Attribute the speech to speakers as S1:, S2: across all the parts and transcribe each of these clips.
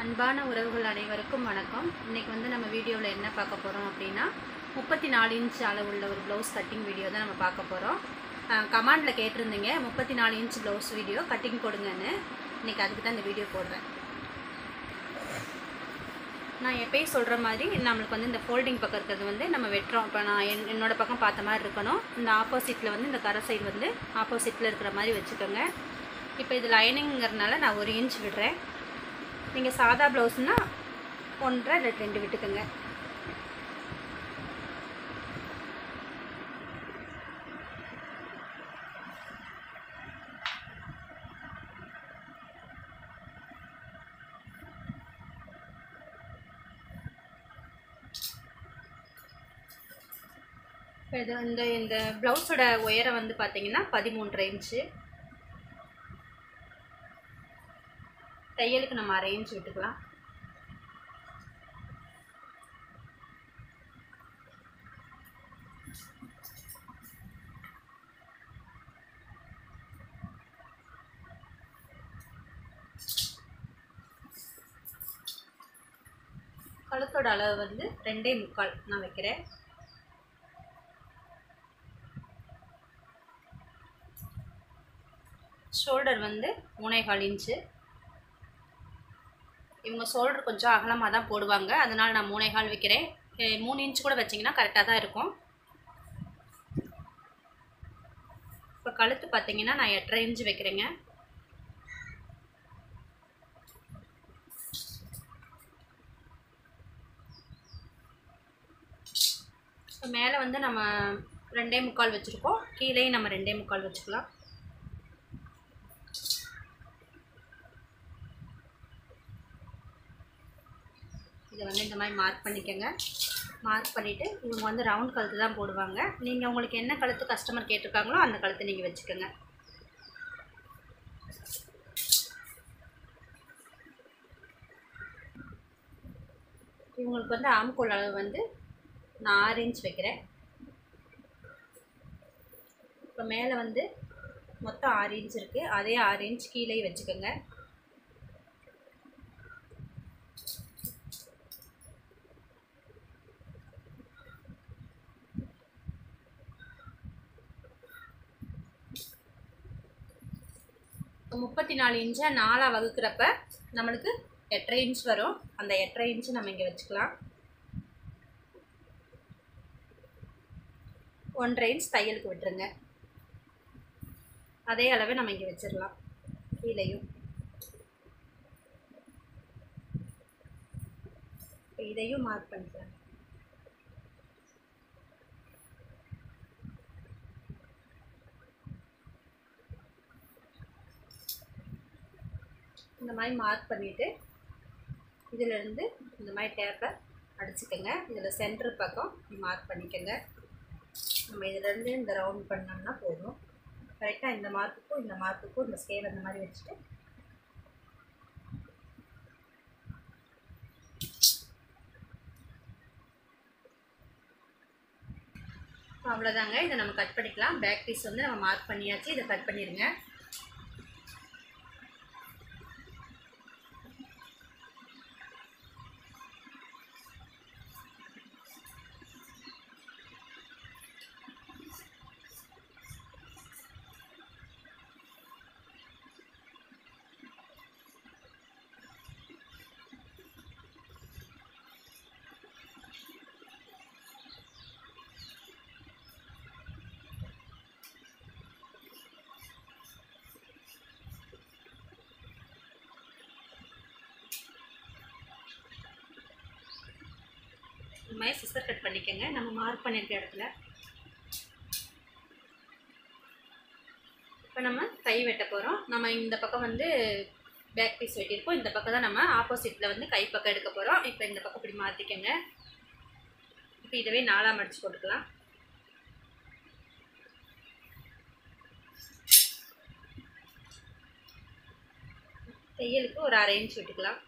S1: அன்பான உறவுகள் அனைவருக்கும் வணக்கம் இன்றைக்கி வந்து நம்ம வீடியோவில் என்ன பார்க்க போகிறோம் அப்படின்னா முப்பத்தி நாலு இன்ச் அளவுள்ள ஒரு ப்ளவுஸ் கட்டிங் வீடியோ தான் நம்ம பார்க்க போகிறோம் கமாண்டில் கேட்டிருந்தீங்க முப்பத்தி நாலு இன்ச் ப்ளவுஸ் வீடியோ கட்டிங் கொடுங்கன்னு இன்றைக்கி அதுக்கு தான் இந்த வீடியோ போடுறேன் நான் எப்பயும் சொல்கிற மாதிரி நம்மளுக்கு வந்து இந்த ஃபோல்டிங் பக்கம் இருக்கிறது வந்து நம்ம வெட்டுறோம் இப்போ நான் என் என்னோட பக்கம் பார்த்த மாதிரி இருக்கணும் இந்த ஆப்போசிட்டில் வந்து இந்த கரை சைடு வந்து ஆப்போசிட்டில் இருக்கிற மாதிரி வச்சுக்கோங்க இப்போ இது லைனிங்கிறதுனால நான் ஒரு இன்ச் விடுறேன் நீங்கள் சாதா ப்ளவுஸ்னால் ஒன்றரை இல்லை ரெண்டு விட்டுக்கோங்க இப்போ இது இந்த இந்த ப்ளவுஸோட உயரம் வந்து பார்த்தீங்கன்னா பதிமூன்றரை இன்ச்சு தையலுக்கு நம்ம அரை இன்ச் விட்டுக்கலாம் கழுத்தோட அளவு வந்து ரெண்டே முக்கால் நான் வைக்கிறேன் ஷோல்டர் வந்து மூணேகால் இன்ச்சு இவங்க ஷோல்டர் கொஞ்சம் அகலமாக தான் போடுவாங்க அதனால் நான் மூணேகால் வைக்கிறேன் எ- மூணு இன்ச் கூட வச்சிங்கன்னா கரெக்டாக தான் இருக்கும் இப்போ கழுத்து பார்த்தீங்கன்னா நான் எட்டரை இன்ச்சு வைக்கிறேங்க இப்போ மேலே வந்து நம்ம ரெண்டே முக்கால் வச்சுருக்கோம் கீழேயும் நம்ம ரெண்டே முக்கால் வச்சுக்கலாம் இதை வந்து இந்த மாதிரி மார்க் பண்ணிக்கோங்க மார்க் பண்ணிவிட்டு இவங்க வந்து ரவுண்ட் கழுத்து தான் போடுவாங்க நீங்கள் உங்களுக்கு என்ன கழுத்து கஸ்டமர் கேட்டிருக்காங்களோ அந்த கழுத்தை நீங்கள் வச்சுக்கோங்க இவங்களுக்கு வந்து ஆம்கோல் அளவு வந்து நான் ஆறு இன்ச் வைக்கிறேன் இப்போ மேலே வந்து மொத்தம் ஆறு இன்ச் இருக்குது அதே ஆறு இன்ச் கீழே வச்சுக்கோங்க முப்பத்தி நாலு இன்ச்சை நாலாக வகுக்கிறப்ப நம்மளுக்கு எட்டரை இன்ச் வரும் அந்த எட்டரை இன்ச்சு நம்ம இங்கே வச்சுக்கலாம் ஒன்றரை இன்ச் தையலுக்கு விட்டுருங்க அதே அளவே நம்ம இங்கே வச்சிடலாம் கீழேயும் இப்ப இதையும் மார்க் பண்ணிக்கலாம் இந்த மாதிரி மார்க் பண்ணிவிட்டு இதிலேருந்து இந்த மாதிரி டேப்பை அடிச்சுக்கோங்க இதில் சென்டர் பக்கம் மார்க் பண்ணிக்கோங்க நம்ம இதிலேருந்து இந்த ரவுண்ட் பண்ணோம்னா போதும் கரெக்டாக இந்த மார்க்குக்கும் இந்த மார்க்குக்கும் இந்த ஸ்கேல் அந்த மாதிரி வச்சுட்டு அவ்வளோதாங்க இதை நம்ம கட் பண்ணிக்கலாம் பேக் பீஸ் வந்து நம்ம மார்க் பண்ணியாச்சு இதை கட் பண்ணிடுங்க இந்த மாதிரி சிசர் கட் பண்ணிக்கோங்க நம்ம மார்க் பண்ணியிருக்க இடத்துல இப்போ நம்ம கை வெட்ட போகிறோம் நம்ம இந்த பக்கம் வந்து பேக் பீஸ் வெட்டியிருக்கோம் இந்த பக்கம் தான் நம்ம ஆப்போசிட்டில் வந்து கை பக்கம் எடுக்க போகிறோம் இப்போ இந்த பக்கம் இப்படி மாற்றிக்கோங்க இப்போ இதவே நாலாக மடிச்சு போட்டுக்கலாம் தையலுக்கு ஒரு அரை இன்ச் விட்டுக்கலாம்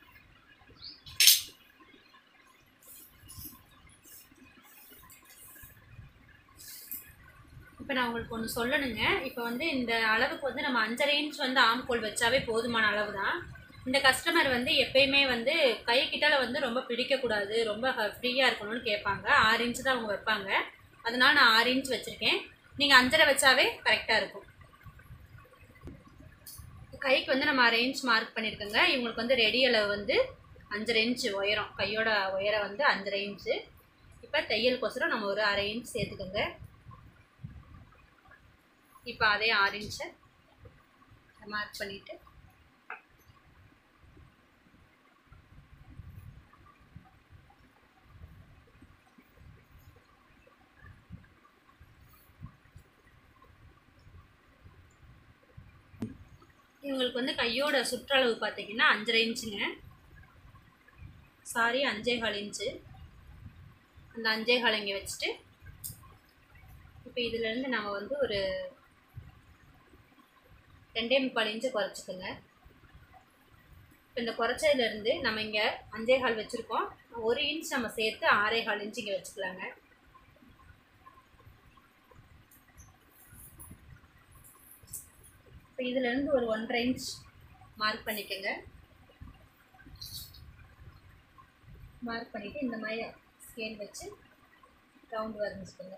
S1: இப்போ நான் உங்களுக்கு ஒன்று சொல்லணுங்க இப்போ வந்து இந்த அளவுக்கு வந்து நம்ம அஞ்சரை இன்ச் வந்து ஆம்கோல் வச்சாவே போதுமான அளவு தான் இந்த கஸ்டமர் வந்து எப்பயுமே வந்து கை கிட்டால வந்து ரொம்ப பிடிக்கக்கூடாது ரொம்ப ஃப்ரீயாக இருக்கணும்னு கேட்பாங்க ஆறு இன்ச் தான் அவங்க வைப்பாங்க அதனால நான் ஆறு இன்ச் வச்சுருக்கேன் நீங்கள் அஞ்சரை வச்சாவே கரெக்டாக இருக்கும் கைக்கு வந்து நம்ம அரை இன்ச் மார்க் பண்ணியிருக்கோங்க இவங்களுக்கு வந்து ரெடி அளவு வந்து அஞ்சரை இன்ச் உயரம் கையோட உயரம் வந்து அஞ்சரை இன்ச்சு இப்போ தையலுக்கோசரம் நம்ம ஒரு அரை இன்ச் சேர்த்துக்கோங்க இப்போ அதே ஆறு இன்ச்சை மார்க் பண்ணிவிட்டு இவங்களுக்கு வந்து கையோட சுற்றளவு பார்த்தீங்கன்னா அஞ்சரை இன்ச்சுங்க சாரி அஞ்சே கால் இன்ச்சு அந்த அஞ்சே கால் இங்கே வச்சுட்டு இப்போ இதுலேருந்து நம்ம வந்து ஒரு ரெண்டே முக்கால் இன்ச்சு குறைச்சிக்கோங்க இப்போ இந்த குறைச்சதுலேருந்து நம்ம இங்கே அஞ்சே கால் வச்சுருக்கோம் ஒரு இன்ச் நம்ம சேர்த்து ஆறே கால் இன்ச் இங்கே வச்சுக்கலாங்க இப்போ இதுலேருந்து ஒரு ஒன்றரை இன்ச் மார்க் பண்ணிக்கோங்க மார்க் பண்ணிவிட்டு இந்த மாதிரி ஸ்கேல் வச்சு ரவுண்ட் வரைஞ்சிக்கோங்க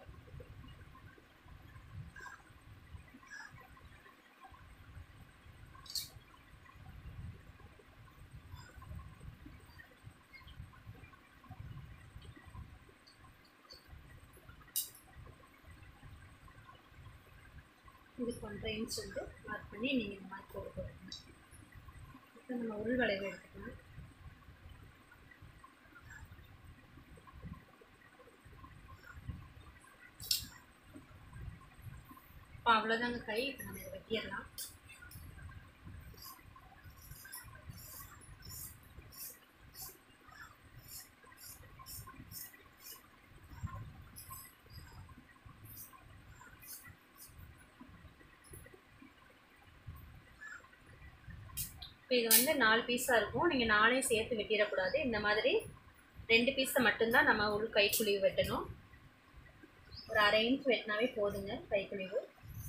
S1: இதுக்கு ஒன்றரை இன்ச் வந்து மார்க் பண்ணி நீங்கள் இந்த மாதிரி போட்டு போடணும் இப்போ நம்ம உள் வளைவு எடுத்துக்கலாம் இப்போ அவ்வளோதாங்க கை இப்போ நம்ம இதை வெட்டிடலாம் இப்போ இது வந்து நாலு பீஸாக இருக்கும் நீங்கள் நாளையும் சேர்த்து வெட்டிடக்கூடாது இந்த மாதிரி ரெண்டு பீஸை மட்டும்தான் நம்ம உள் கைக்குழிவு வெட்டணும் ஒரு அரை இன்ச் வெட்டினாவே போதுங்க கைக்குழிவு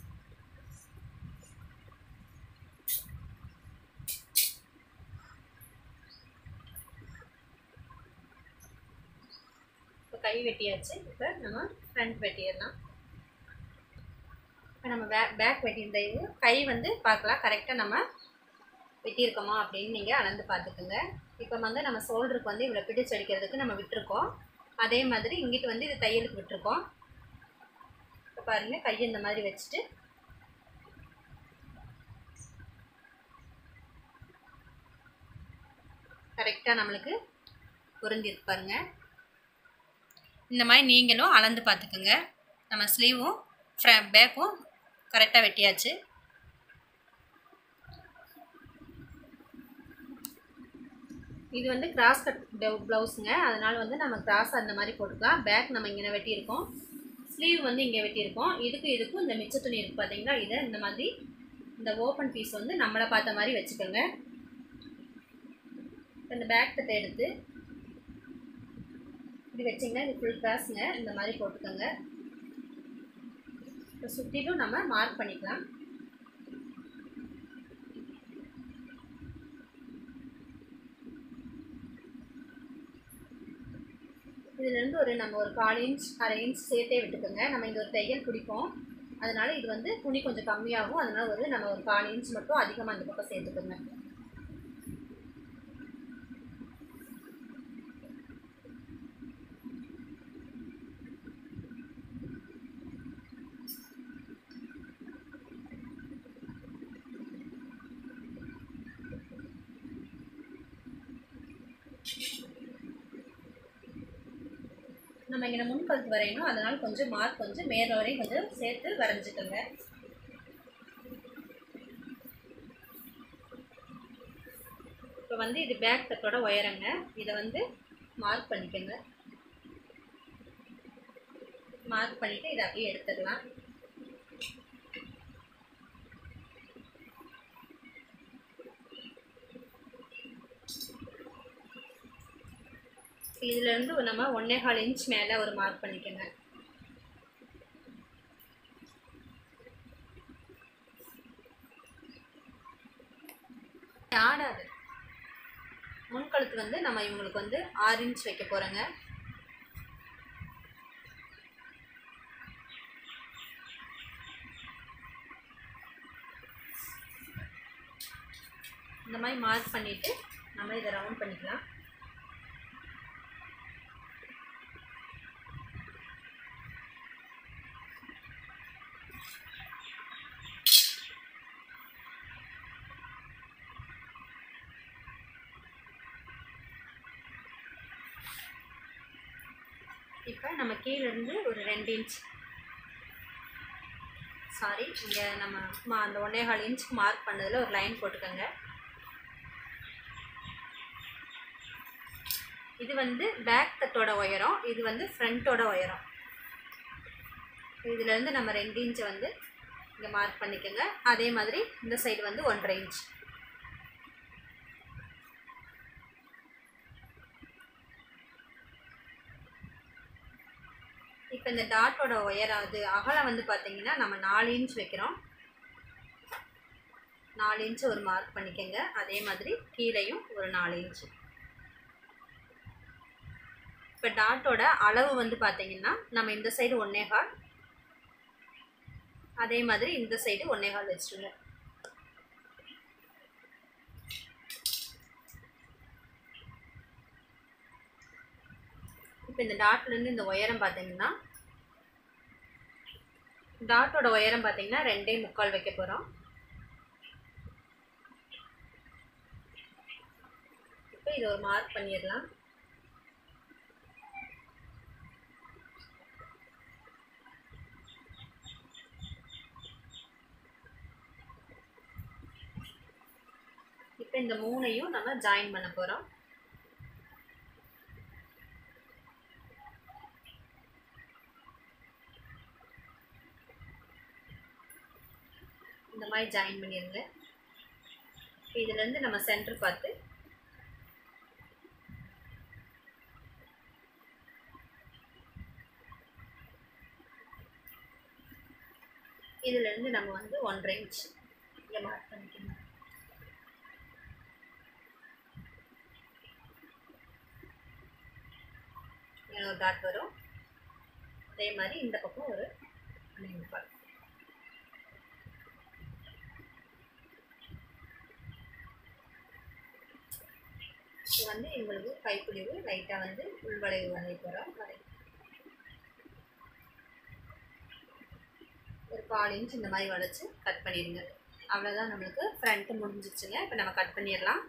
S1: இப்போ கை வெட்டியாச்சு இப்போ நம்ம ஃப்ரண்ட் வெட்டிடலாம் இப்போ நம்ம பேக் பேக் வெட்டியிருந்த இது கை வந்து பார்க்கலாம் கரெக்டாக நம்ம வெட்டியிருக்கோமா அப்படின்னு நீங்கள் அளந்து பார்த்துக்குங்க இப்போ வந்து நம்ம ஷோல்டருக்கு வந்து இவ்வளோ பிடிச்சு அடிக்கிறதுக்கு நம்ம விட்டுருக்கோம் அதே மாதிரி இங்கிட்டு வந்து இது தையலுக்கு விட்டுருக்கோம் இப்போ பாருங்கள் கையை இந்த மாதிரி வச்சுட்டு கரெக்டாக நம்மளுக்கு பொருந்திருக்கு பாருங்க இந்த மாதிரி நீங்களும் அளந்து பார்த்துக்குங்க நம்ம ஸ்லீவும் ஃப்ர பேக்கும் கரெக்டாக வெட்டியாச்சு இது வந்து கிராஸ் கட் ப்ளவுஸுங்க அதனால் வந்து நம்ம கிராஸ் அந்த மாதிரி போட்டுக்கலாம் பேக் நம்ம இங்கே வெட்டியிருக்கோம் ஸ்லீவ் வந்து இங்கே வெட்டியிருக்கோம் இதுக்கு இதுக்கும் இந்த மிச்ச துணி இருக்குது பார்த்தீங்களா இதை இந்த மாதிரி இந்த ஓப்பன் பீஸ் வந்து நம்மளை பார்த்த மாதிரி வச்சுக்கோங்க இந்த பேக் தட்டை எடுத்து இப்படி வச்சிங்கன்னா இது ஃபுல் கிராஸுங்க இந்த மாதிரி போட்டுக்கோங்க இப்போ சுற்றிலும் நம்ம மார்க் பண்ணிக்கலாம் இதுலேருந்து ஒரு நம்ம ஒரு கால் இன்ச் அரை இன்ச் சேர்த்தே விட்டுக்கோங்க நம்ம இந்த ஒரு தையல் பிடிப்போம் அதனால இது வந்து துணி கொஞ்சம் கம்மியாகும் அதனால ஒரு நம்ம ஒரு கால் இன்ச் மட்டும் அதிகமாக இந்த பக்கம் சேர்த்துக்கோங்க நம்ம இங்கே முன்கழுத்து வரையணும் அதனால் கொஞ்சம் மார்க் கொஞ்சம் மேலே வரையும் கொஞ்சம் சேர்த்து வரைஞ்சிக்கோங்க இப்போ வந்து இது பேக் தட்டோட உயரங்க இதை வந்து மார்க் பண்ணிக்கோங்க மார்க் பண்ணிவிட்டு இதை அப்படியே எடுத்துடலாம் இதுலேருந்து நம்ம ஒன்றே கால் இன்ச் மேலே ஒரு மார்க் பண்ணிக்கோங்க ஆடாது உள்கழுத்து வந்து நம்ம இவங்களுக்கு வந்து ஆறு இன்ச் வைக்க போகிறோங்க இந்த மாதிரி மார்க் பண்ணிவிட்டு நம்ம இதை ரவுண்ட் பண்ணிக்கலாம் இப்போ நம்ம கீழேருந்து ஒரு ரெண்டு இன்ச் சாரி இங்கே நம்ம மா- அந்த ஒன்றே கால் இன்ச்சுக்கு மார்க் பண்ணதில் ஒரு லைன் போட்டுக்கோங்க இது வந்து பேக் தட்டோட உயரம் இது வந்து ஃப்ரண்ட்டோட உயரம் இதுலேருந்து நம்ம ரெண்டு இன்ச்சை வந்து இங்கே மார்க் பண்ணிக்கோங்க அதே மாதிரி இந்த சைடு வந்து ஒன்றரை இன்ச் இப்போ இந்த டாட்டோட உயரம் அது அகலம் வந்து பார்த்தீங்கன்னா நம்ம நாலு இன்ச் வைக்கிறோம் நாலு இன்ச் ஒரு மார்க் பண்ணிக்கோங்க அதே மாதிரி கீழேயும் ஒரு நாலு இன்ச் இப்போ டாட்டோட அளவு வந்து பார்த்தீங்கன்னா நம்ம இந்த சைடு ஒன்னே கால் அதே மாதிரி இந்த சைடு ஒன்னே கால் வச்சுருங்க இப்போ இந்த டாட்லேருந்து இந்த உயரம் பார்த்தீங்கன்னா டாட்டோட உயரம் பார்த்தீங்கன்னா ரெண்டே முக்கால் வைக்க போகிறோம் இப்போ இதை ஒரு மார்க் பண்ணிடலாம் இப்போ இந்த மூணையும் நம்ம ஜாயின் பண்ண போகிறோம் இந்த மாதிரி ஜாயின் பண்ணிடுங்க இப்போ இதுலேருந்து நம்ம சென்டர் பார்த்து இதுலேருந்து நம்ம வந்து ஒன்றரை இன்ச் இங்கே மார்க் பண்ணிக்கணும் இங்க ஒரு டாட் வரும் அதே மாதிரி இந்த பக்கம் ஒரு ஒன்றே முக்கால் இது வந்து எங்களுக்கு கைப்பிடிவு லைட்டாக வந்து உள்வளைவு வரைய போகிறோம் வரை ஒரு கால் இன்ச் இந்த மாதிரி வளைச்சு கட் பண்ணிடுங்க அவ்வளோதான் நம்மளுக்கு ஃப்ரண்ட்டு முடிஞ்சிச்சுங்க இப்போ நம்ம கட் பண்ணிடலாம்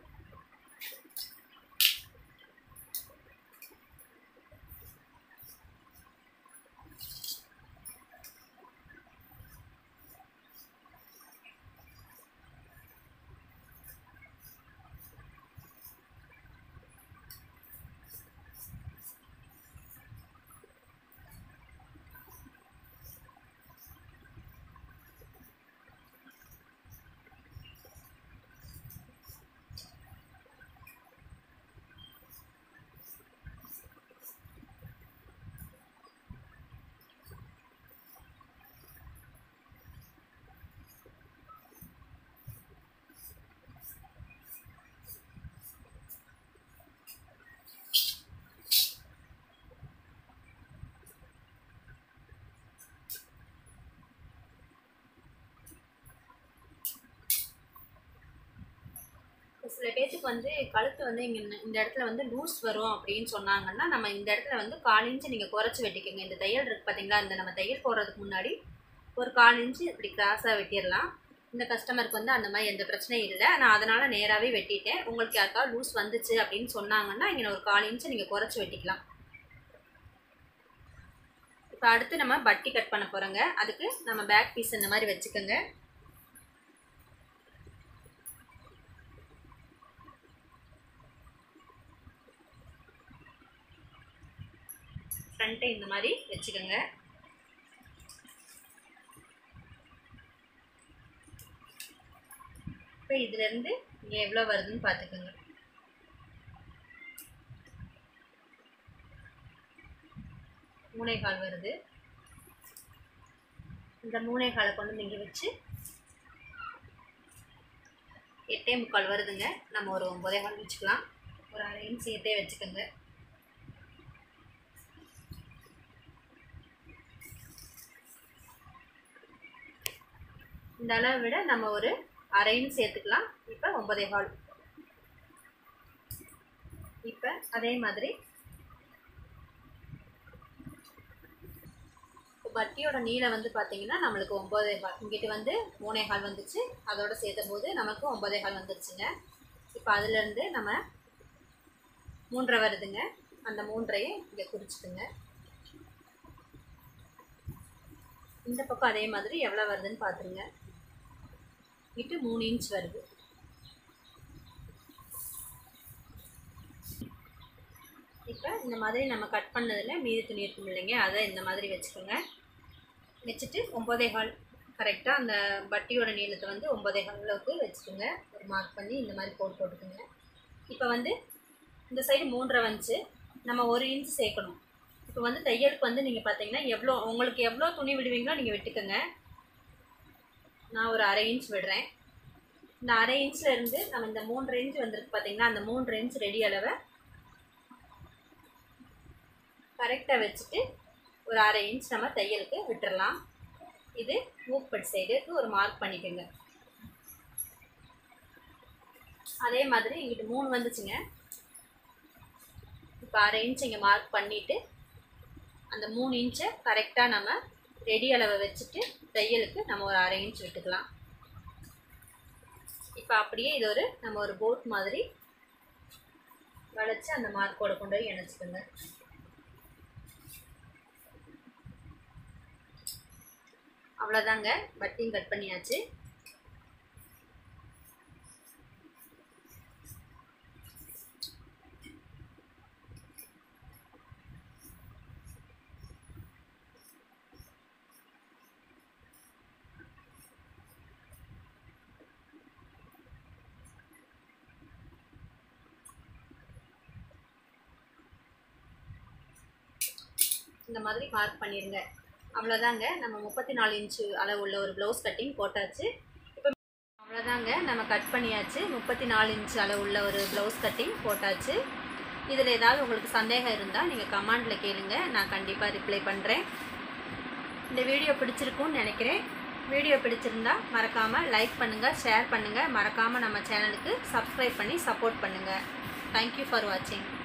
S1: சில பேர்த்துக்கு வந்து கழுத்து வந்து இங்கே இந்த இடத்துல வந்து லூஸ் வரும் அப்படின்னு சொன்னாங்கன்னா நம்ம இந்த இடத்துல வந்து கால் இன்ச்சு நீங்கள் குறைச்சி வெட்டிக்கோங்க இந்த தையல் இருக்கு பார்த்தீங்களா இந்த நம்ம தையல் போடுறதுக்கு முன்னாடி ஒரு கால் இன்ச்சு இப்படி கிராஸாக வெட்டிடலாம் இந்த கஸ்டமருக்கு வந்து அந்த மாதிரி எந்த பிரச்சனையும் இல்லை நான் அதனால் நேராகவே வெட்டிட்டேன் உங்களுக்கு யாருக்காவது லூஸ் வந்துச்சு அப்படின்னு சொன்னாங்கன்னா இங்கே ஒரு கால் இன்ச்சு நீங்கள் குறைச்சி வெட்டிக்கலாம் இப்போ அடுத்து நம்ம பட்டி கட் பண்ண போகிறோங்க அதுக்கு நம்ம பேக் பீஸ் இந்த மாதிரி வச்சுக்கோங்க ஃப்ரண்ட்டை இந்த மாதிரி வச்சுக்கோங்க இப்போ இதுலேருந்து இங்கே எவ்வளோ வருதுன்னு பார்த்துக்கோங்க மூணே கால் வருது இந்த மூணே காலை கொண்டு வந்து இங்கே வச்சு எட்டே முக்கால் வருதுங்க நம்ம ஒரு ஒம்பதே கால் வச்சுக்கலாம் ஒரு அரை ரெண்டையும் சேர்த்தே வச்சுக்கோங்க இந்த அளவை விட நம்ம ஒரு அரை இன்ச் சேர்த்துக்கலாம் இப்போ ஒன்பதே கால் இப்போ அதே மாதிரி இப்போ பட்டியோட நீளம் வந்து பார்த்தீங்கன்னா நம்மளுக்கு ஒம்பதே கால் இங்கிட்டு வந்து மூணே கால் வந்துச்சு அதோட சேர்த்தும் போது நமக்கு ஒம்பதே கால் வந்துருச்சுங்க இப்போ அதுலேருந்து நம்ம மூன்றரை வருதுங்க அந்த மூன்றையும் இங்கே குறிச்சிட்டுங்க இந்த பக்கம் அதே மாதிரி எவ்வளோ வருதுன்னு பார்த்துருங்க இட்டு மூணு இன்ச் வருது இப்போ இந்த மாதிரி நம்ம கட் பண்ணதில் மீதி துணி இருக்கும் இல்லைங்க அதை இந்த மாதிரி வச்சுக்கோங்க வச்சுட்டு ஒம்பதே கால் கரெக்டாக அந்த பட்டியோட நீளத்தை வந்து ஒம்பதே கால் அளவுக்கு வச்சுக்கோங்க ஒரு மார்க் பண்ணி இந்த மாதிரி போட்டு போட்டுக்கோங்க இப்போ வந்து இந்த சைடு மூன்றரை வந்துச்சு நம்ம ஒரு இன்ச் சேர்க்கணும் இப்போ வந்து தையலுக்கு வந்து நீங்கள் பார்த்தீங்கன்னா எவ்வளோ உங்களுக்கு எவ்வளோ துணி விடுவீங்களோ நீங்கள் விட்டுக்கோங்க நான் ஒரு அரை இன்ச் விடுறேன் இந்த அரை இன்ச்சில் இருந்து நம்ம இந்த மூன்றரை இன்ச் வந்திருக்கு பார்த்தீங்கன்னா அந்த மூன்றரை இன்ச் ரெடி அளவை கரெக்டாக வச்சுட்டு ஒரு அரை இன்ச் நம்ம தையலுக்கு விட்டுறலாம் இது மூக்பட் சைடுக்கு ஒரு மார்க் பண்ணிக்கோங்க அதே மாதிரி இங்கிட்டு மூணு வந்துச்சுங்க இப்போ அரை இன்ச் இங்கே மார்க் பண்ணிவிட்டு அந்த மூணு இன்ச்சை கரெக்டாக நம்ம ரெடி அளவை வச்சுட்டு தையலுக்கு நம்ம ஒரு அரை இன்ச் விட்டுக்கலாம் இப்போ அப்படியே இது ஒரு நம்ம ஒரு போட் மாதிரி வளைச்சி அந்த மார்க்கோட கொண்டு போய் இணைச்சிக்கோங்க அவ்வளோதாங்க பட்டியும் கட் பண்ணியாச்சு இந்த மாதிரி மார்க் பண்ணிடுங்க அவ்வளோதாங்க நம்ம முப்பத்தி நாலு இன்ச்சு அளவு உள்ள ஒரு ப்ளவுஸ் கட்டிங் போட்டாச்சு இப்போ அவ்வளோதாங்க நம்ம கட் பண்ணியாச்சு முப்பத்தி நாலு இன்ச் அளவு உள்ள ஒரு ப்ளவுஸ் கட்டிங் போட்டாச்சு இதில் ஏதாவது உங்களுக்கு சந்தேகம் இருந்தால் நீங்கள் கமெண்டில் கேளுங்க நான் கண்டிப்பாக ரிப்ளை பண்ணுறேன் இந்த வீடியோ பிடிச்சிருக்கும்னு நினைக்கிறேன் வீடியோ பிடிச்சிருந்தா மறக்காமல் லைக் பண்ணுங்கள் ஷேர் பண்ணுங்கள் மறக்காமல் நம்ம சேனலுக்கு சப்ஸ்கிரைப் பண்ணி சப்போர்ட் பண்ணுங்கள் தேங்க்யூ ஃபார் வாட்சிங்